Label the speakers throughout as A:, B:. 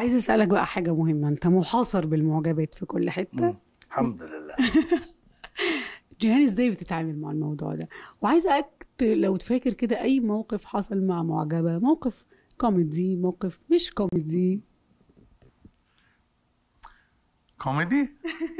A: عايزه اسالك بقى حاجه مهمه انت محاصر بالمعجبات في كل حته
B: مم. الحمد لله
A: جيهان ازاي بتتعامل مع الموضوع ده وعايزه أكت لو تفاكر كده اي موقف حصل مع معجبه موقف كوميدي موقف مش كوميدي
B: كوميدي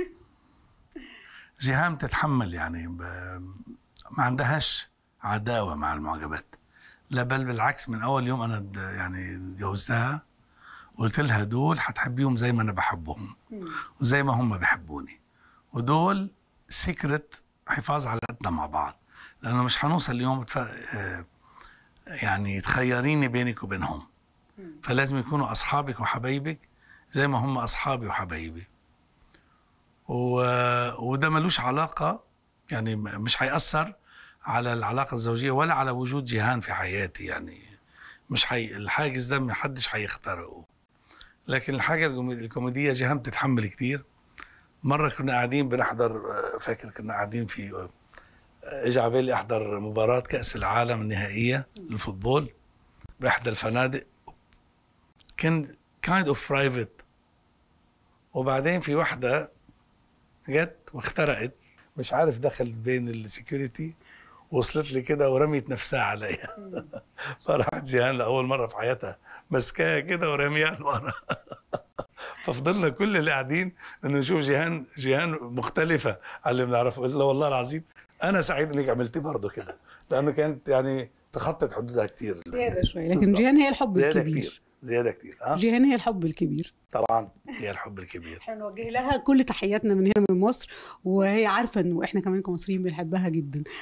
B: جيهان بتتحمل يعني ب... ما عندهاش عداوة مع المعجبات لا بل بالعكس من أول يوم أنا د- يعني جوزتها قلت لها دول حتحبيهم زي ما أنا بحبهم وزي ما هم بيحبوني ودول سيكرت حفاظ على علاقتنا مع بعض لأنه مش حنوصل اليوم تف... آه، يعني تخيريني بينك وبينهم فلازم يكونوا أصحابك وحبايبك زي ما هم أصحابي وحبايبي و... وده ملوش علاقة يعني م- مش هيأثر على العلاقة الزوجية ولا على وجود جيهان في حياتي يعني مش حي... الحاجز ده محدش هيخترقه لكن الحاجة الكومي- الكوميدية جيهان بتتحمل كتير مرة كنا قاعدين بنحضر آه، فاكر كنا قاعدين في آه، اجى على بالي احضر مباراة كأس العالم النهائية للفوتبول بإحدى الفنادق كان كايند اوف برايفت وبعدين في واحدة جت واخترقت مش عارف دخلت بين السكيورتي وصلت لي كده ورميت نفسها عليا فراحت جيهان لاول مره في حياتها مسكاها كده ورميها لورا ففضلنا كل اللي قاعدين انه نشوف جيهان جيهان مختلفه عن اللي بنعرفه قلت له والله العظيم انا سعيد انك عملتي برضه كده لانه كانت يعني تخطت حدودها كتير
A: زياده شويه لكن
B: بالظبط.
A: جيهان هي الحب
B: زياده
A: الكبير
B: كتير زياده كتير ها
A: جيهان هي الحب الكبير
B: طبعا هي الحب الكبير
A: احنا نوجه لها كل تحياتنا من هنا من مصر وهي عارفه انه احنا كمان كمصريين بنحبها جدا